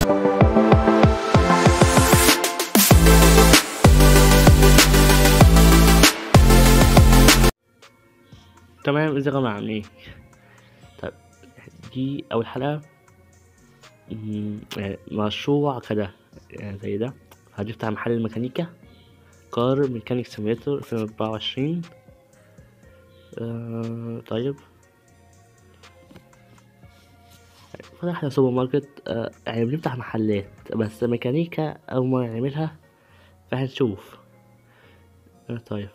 تمام ازيكم يا عاملين طيب دي اول حلقة مم، يعني مشروع كده يعني زي ده هنفتح محل الميكانيكا كار ميكانيك سيميليتور الفين اربعة وعشرين آه طيب فتحنا سوبر ماركت آه يعني بنفتح محلات بس ميكانيكا أول ما نعملها فهنشوف آه طيب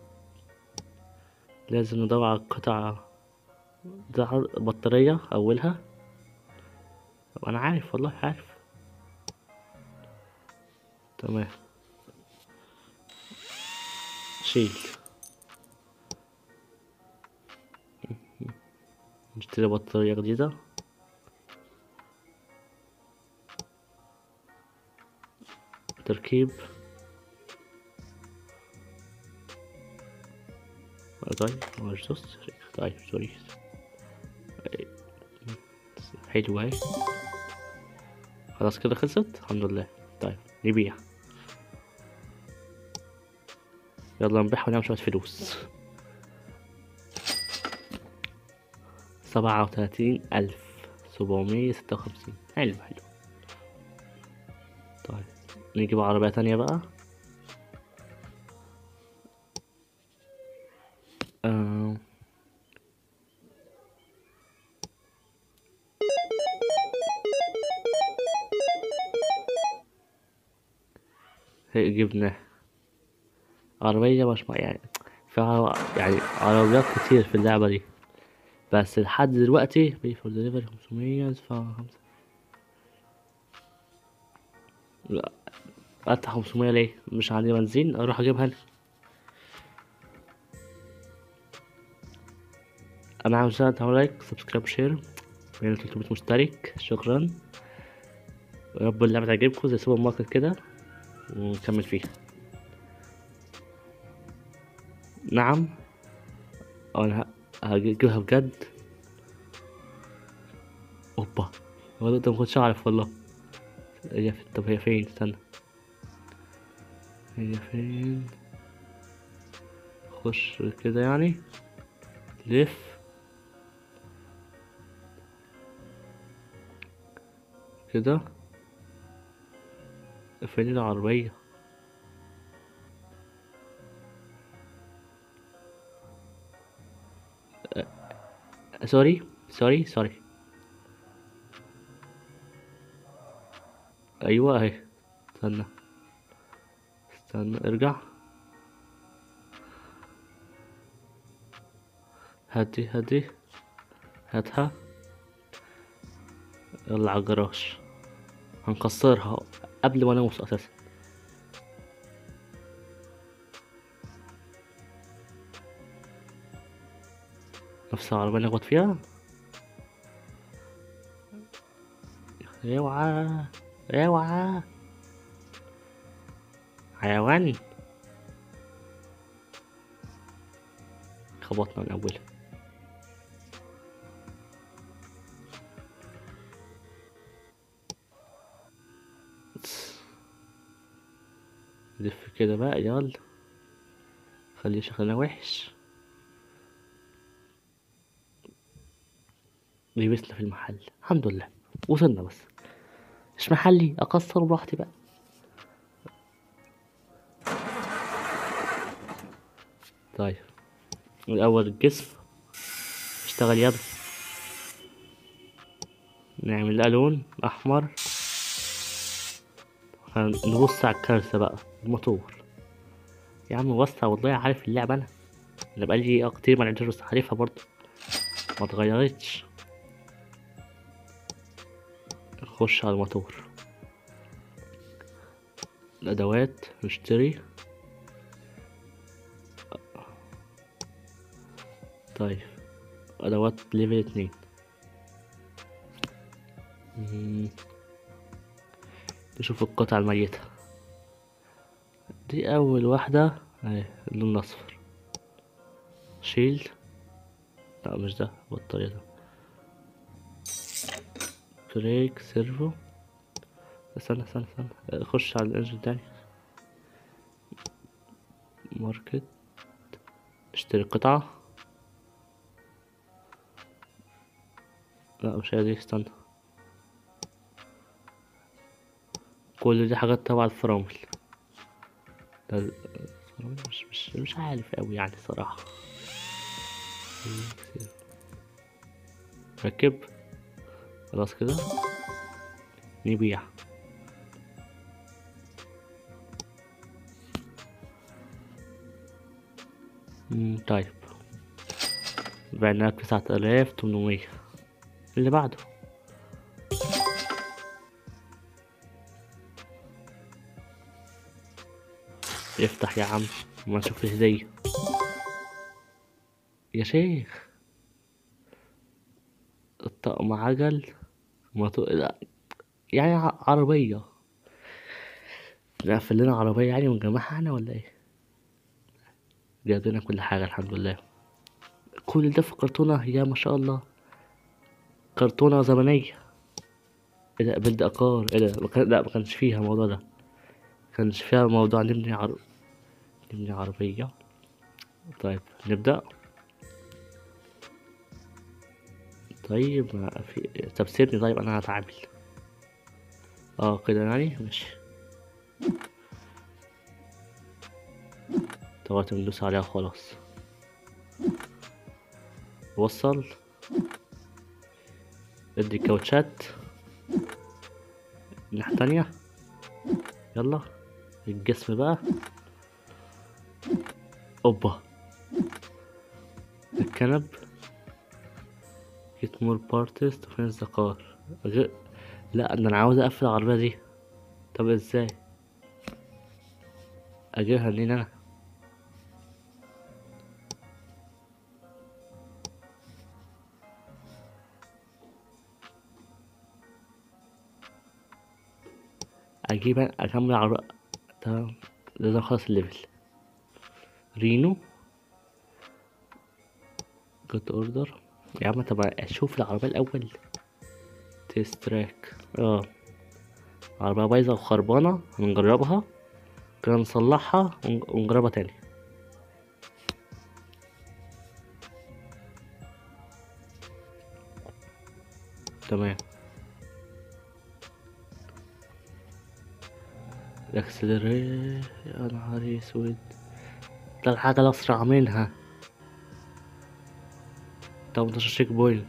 لازم ندور على قطع ظهر بطارية أولها أنا عارف والله عارف تمام شيل نشتري بطارية جديدة تركيب طيب مش دوست طيب سوري حلو اهي خلاص كده خلصت الحمد لله طيب نبيع يلا نبيع ونعمل شوية فلوس سبعة وتلاتين ألف سبعمية ستة وخمسين حلو حلو طيب نجيب عربية تانية بقى آه. هيك جبنا عربية مش مع- يعني فيها يعني عربيات كتير في اللعبة دي بس لحد دلوقتي بي فور دليفري خمسمية ادفع خمسة لا ادفع خمسمية ليه مش عندي بنزين اروح اجيبها انا انا عاوز تعمل لايك سبسكرايب شير بين 300 مشترك شكرا يا رب اللعبة تعجبكم زي سوبر ماركت كده ونكمل فيها نعم انا ه- هجيبها بجد اوبا والله ده مكنتش اعرف والله هي في... طب هي فين استنى هي فين خش كده يعني لف كده فين العربية أه، سوري سوري سوري ايوه اهي استنى استنى ارجع هاتي هاتي هاتها يلا على الجراج هنكسرها قبل ما نوصل اساسا نفس العربية اللي نخبط فيها اوعى اوعى حيوان خبطنا من اولها لف كده بقى يلا خليه شكلنا وحش لبسنا في المحل الحمد لله وصلنا بس مش محلي اقصر براحتي بقى طيب الاول الجسم اشتغل يلا نعمل لها لون احمر نبص على الكارثة بقى الموتور يا عم وسع والله عارف اللعبة انا انا بقالي كتير ما لعبتش بس عارفها برضه ما اتغيرتش نخش على الموتور الادوات نشتري طيب ادوات ليفل اتنين مم. نشوف القطع الميتة دي أول واحدة اهي اللون الأصفر شيل لا مش ده بطارية ده بريك سيرفو استنى استنى استنى خش على الانجن تاني ماركت اشتري قطعة لا مش هي دي استنى كل دي حاجات تبع الفرامل ده ال- الفرامل مش مش مش عارف اوي يعني صراحة ركب خلاص كده نبيع مم، طيب بعناها بتسعة آلاف تمنمية اللي بعده افتح يا عم ما نشوف الهدية يا شيخ الطقم عجل موتو... لا يعني ع- عربية نقفل لنا عربية يعني ونجمعها احنا ولا ايه جاب لنا كل حاجة الحمد لله كل ده في كرتونة يا ما شاء الله كرتونة زمنية ايه ده بنت عقار ايه ده ما كان- لا ما كانش فيها الموضوع ده كانش فيها موضوع نبني عر... نبني عربية طيب نبدأ طيب ما في طب سيبني طيب انا هتعامل اه كده يعني ماشي طبعا ندوس عليها خلاص وصل ادي كاوتشات الناحية التانية يلا الجسم بقى اوبا الكنب get more parties to finish the car غير لا ده انا عاوز اقفل العربية دي طب ازاي اجيبها منين انا اجيب اكمل عربية تمام لازم اخلص الليفل رينو جوت اوردر يا عم طب اشوف العربية الاول تيست تراك اه عربية بايظة وخربانة هنجربها كده نصلحها ونج- ونجربها تاني تمام الاكسلري يا نهار اسود ده الحاجة الأسرع منها تمنتاشر شيك بوينت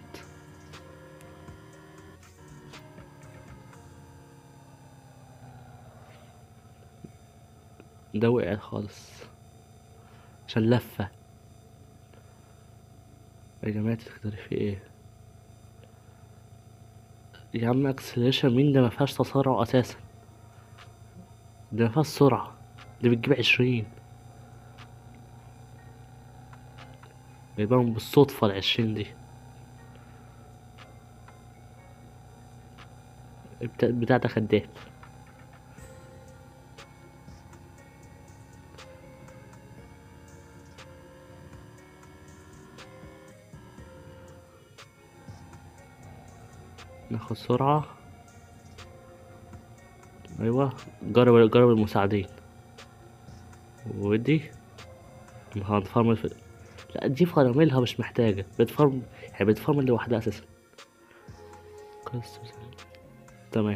ده وقع خالص عشان لفة يا جماعة تقدري في ايه يا عم اكسلريشن مين ده مفيهاش تسارع اساسا ده مفيهاش سرعة دي بتجيب عشرين جايبهم بالصدفة العشرين دي بتاع بتاع ده خدام ناخد سرعة أيوة جرب جرب المساعدين ودي هنفرمل في لا دي فراملها مش محتاجة بتفرم يعني بتفرمل لوحدها أساسا قص- تمام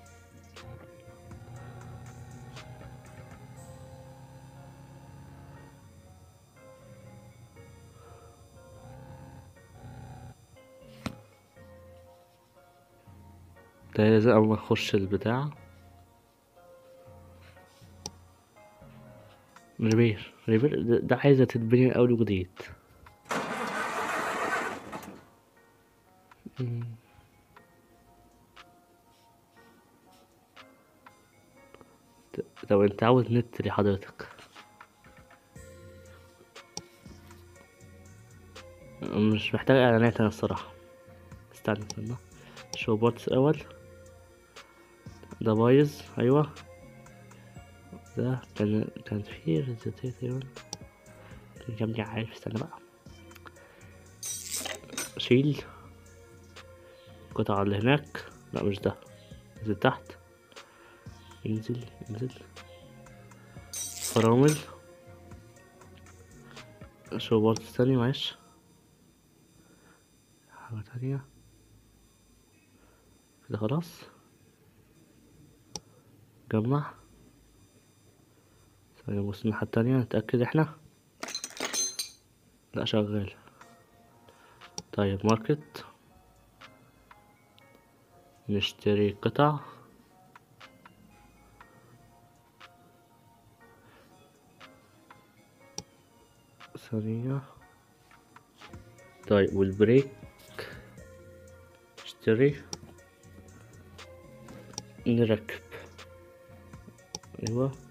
ده لازم أول ما أخش البتاع ريبير ريبير ده, ده عايزة تتبني من أول وجديد مم. ط- طب انت عاوز نت لحضرتك مش محتاج اعلانات انا الصراحة استنى استنى شو بوتس اول ده بايظ ايوه ده كان كان فيه ريزيتي تقريبا كان جنبي عارف استنى بقى شيل القطعة اللي هناك لا مش ده نزل تحت انزل انزل فرامل شو برضه تاني معلش حاجة تانية كده خلاص جمع ثانية نبص الناحية التانية نتأكد احنا لا شغال طيب ماركت نشتري قطع ثانية طيب والبريك اشتري نركب ايوه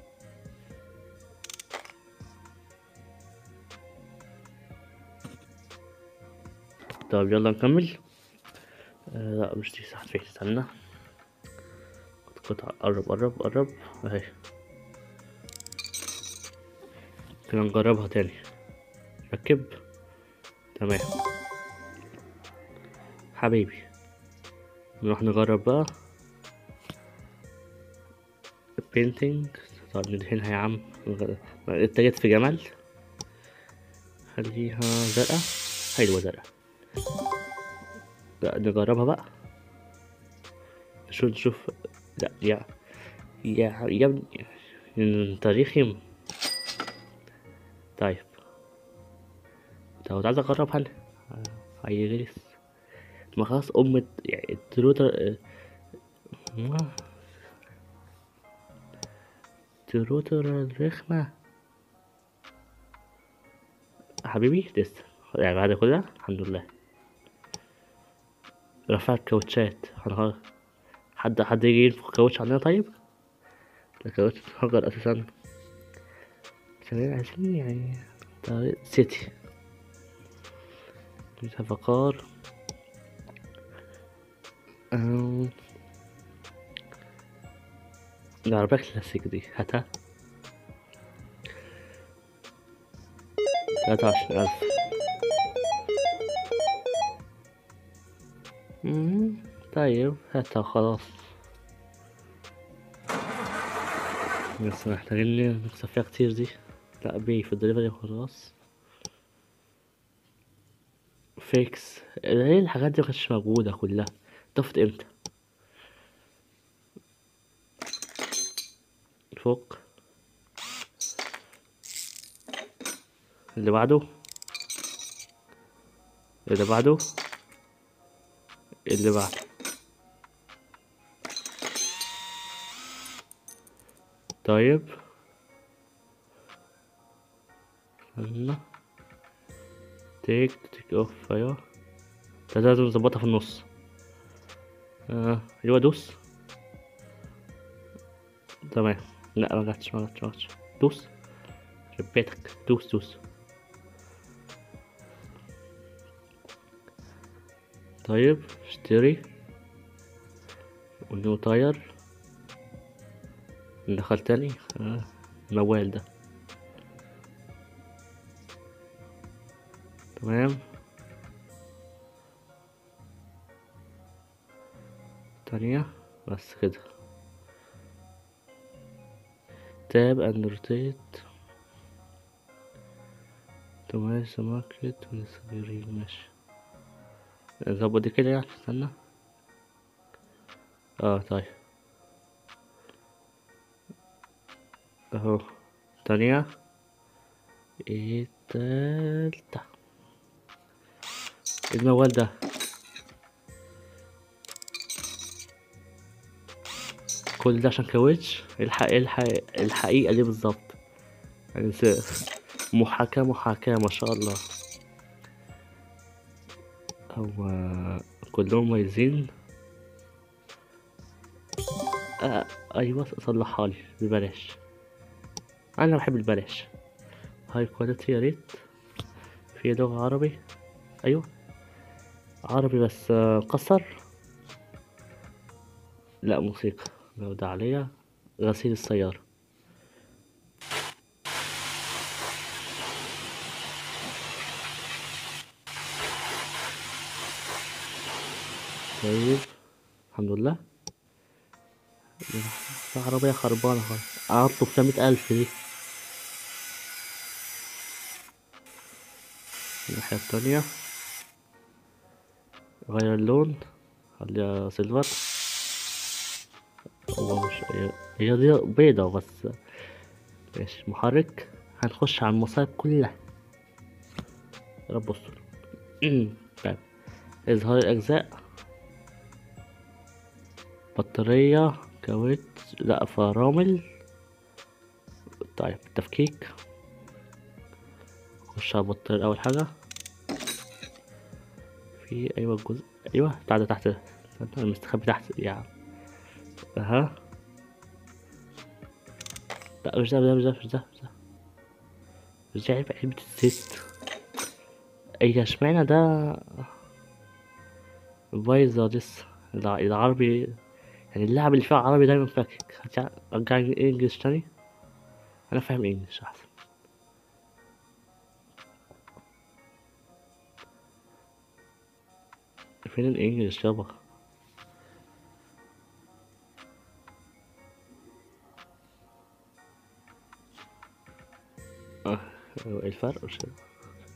طيب يلا نكمل آه لا مش دي صح فين استنى قطع قرب قرب قرب اهي كده نجربها تاني ركب تمام حبيبي نروح نجرب بقى painting طب ندهنها يا عم اتجهت في جمال خليها زرقاء حلوة زرقاء لا نجربها بقى شو نشوف لا يا يا يا ابني تاريخي طيب لو عايز اجربها انا هيغرس ما خلاص ام يعني التروتر ما التروتر الرخمة حبيبي لسه يعني بعد كل ده الحمد لله رفعت كاوتشات هنغير حد حد يجي ينفخ كاوتش عندنا طيب الكاوتش اتهجر اساسا عشان عايزين يعني طريق سيتي صفقار أم... العربية كلاسيك دي هاتها تلاتة وعشرين ألف مم، طيب هاتها خلاص بس محتاجين نكسب فيها كتير دي لا بي في الدليفري خلاص فيكس ايه الحاجات دي مكانتش موجودة كلها ضفت امتى فوق اللي بعده اللي بعده اللي بعده طيب استنى تيك تيك اوف ايوه ده لازم نظبطها في النص آه. ايوه دوس تمام لا ما جاتش ما جاتش ما جاتش دوس ربيتك دوس دوس طيب اشتري ونيو تاير ندخل تاني آه. موال ده تمام تانية بس كده تاب and rotate to match the market with the ماشي نظبط دي كده يعني استنى اه طيب اهو تانية ايه تالتة الموال ده كل ده عشان كاوتش الحق الحق الحقيقة دي بالظبط يعني س- محاكاة محاكاة ما شاء الله هو كلهم مميزين آه ايوه صلحها لي ببلاش انا بحب البلاش هاي كواليتي يا ريت في لغة عربي ايوه عربي بس آه، قصر لا موسيقى جودة عالية غسيل السيارة طيب الحمد لله العربية خربانة خالص أطلب فيها مية ألف دي الناحية التانية غير اللون خليها سيلفر هو مش هي- هي دي بيضة بس ماشي محرك هنخش على المصايب كلها يا رب استر طيب إظهار الأجزاء بطارية كاوتش لا فرامل طيب تفكيك نخش على البطارية أول حاجة في أيوة الجزء أيوة تعالى تحت استنى، أنا مستخبي تحت يا عم أها لا مش ده مش ده مش ده مش ده مش ده مش ده علبة علبة الزيت أي اشمعنى ده بايظة لسه الع- العربي يعني اللعب اللي فيها عربي دايما فاكك هتع- ارجع انجلش تاني انا فاهم انجلش احسن فين الانجليش يابا اه ايه الفرق مش عارف.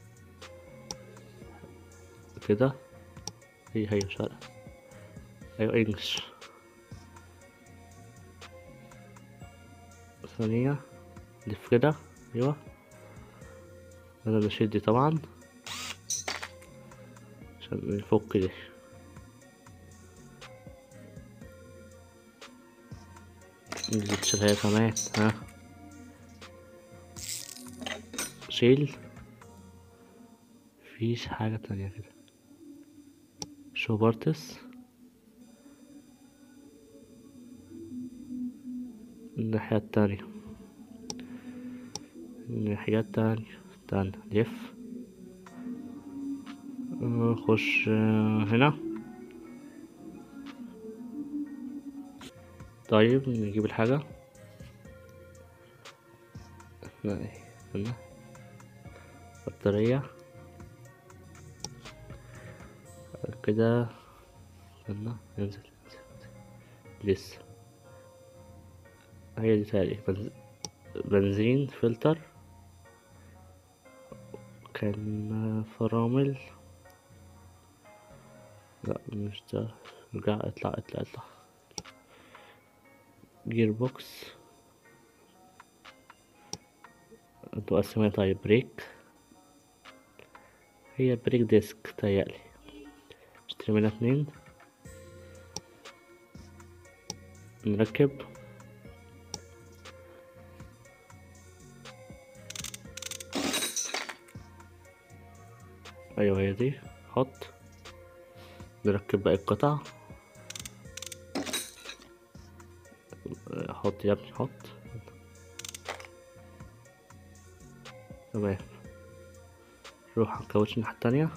كده هي هي مش فارقة ايوه انجلش ثانية لف كده ايوه انا بشد دي طبعا عشان نفك دي نجيب تشيلها كمان ها شيل مفيش حاجة تانية كده شو بارتس الناحية التانية الناحية التانية استنى لف نخش هنا طيب نجيب الحاجة لا، استنى بطارية كده استنى انزل انزل لسه هي دي تاني بنز... بنزين فلتر كان فرامل لا مش ده ارجع اطلع اطلع اطلع جير بوكس انتوا قسمها طيب بريك هي بريك ديسك تهيألي اشتري منها اتنين نركب ايوه هي دي حط نركب باقي القطع حط يا ابني حط تمام نروح على الكاوتش الناحية التانية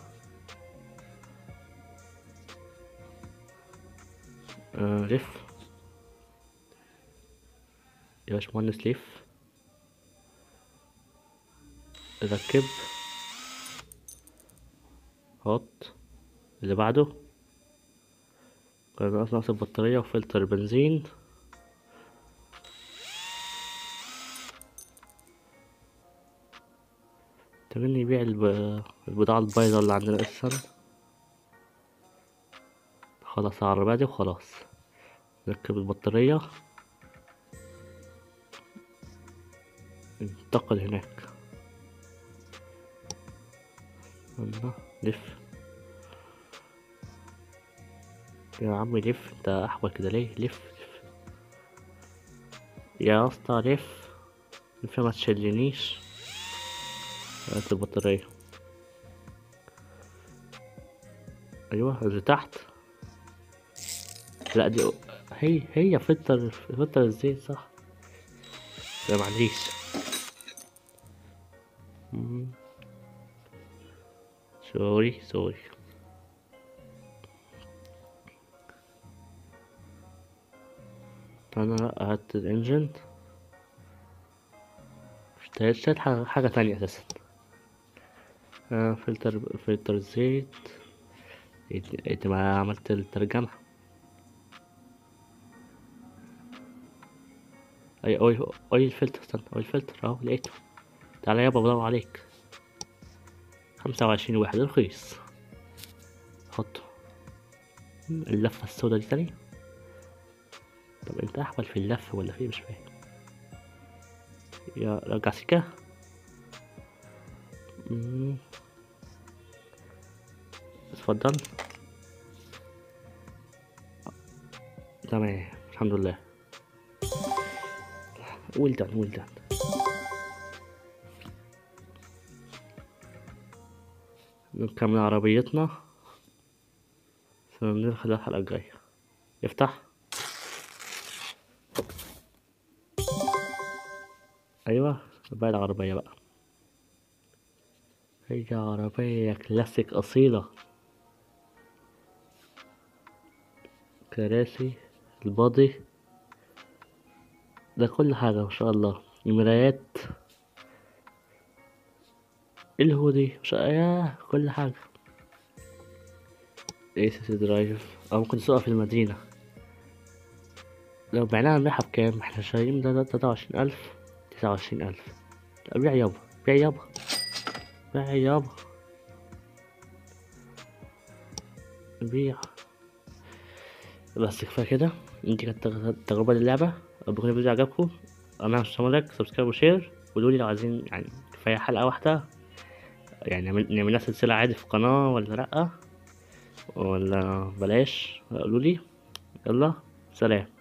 آه لف يا باشمهندس لف ركب حط اللي بعده كان ناقص ناقص البطارية وفلتر بنزين تمني يبيع الب... البضاعة البايظة اللي عندنا أساسا خلاص على العربية دي وخلاص نركب البطارية انتقل هناك الله لف يا عم لف انت احول كده ليه لف لف يا اسطى لف لف ما تشلنيش هات البطارية ايوه اللي تحت لا دي هي هي فلتر فلتر الزيت صح لا معليش مم. سوري سوري انا لا هات الانجن اشتريت اشتريت حاجة, حاجة تانية اساسا آه فلتر فلتر زيت انت ما عملت الترجمة اي اوي اوي الفلتر استنى اوي الفلتر اهو لقيته تعالى يابا بدور عليك خمسة وعشرين واحد رخيص حطه مم، اللفة السودا دي تاني طب انت احول في اللف ولا في إيه؟ مش فاهم يا رجع سكة مم. اتفضل تمام الحمد لله ويل دان ويل دان نكمل عربيتنا سندخل الحلقة الجاية يفتح أيوة بقى العربية بقى هي عربية كلاسيك أصيلة كراسي البادي ده كل حاجة ما شاء الله المرايات الهودي مش ياه كل حاجة اي سي سي درايف او ممكن تسوقها في المدينة لو بعناها نبيعها بكام احنا شايلين ده تلاتة وعشرين ألف تسعة وعشرين ألف بيع يابا بيع يابا بيع يابا بيع بس كفاية كده دي كانت تج- تجربة للعبة لو بيكون الفيديو عجبكم اعملوا اشتراك سبسكرايب وشير وقولوا لي لو عايزين يعني كفاية حلقة واحدة يعني نعمل نعملها سلسلة عادي في القناة ولا لأ ولا بلاش قولوا لي يلا سلام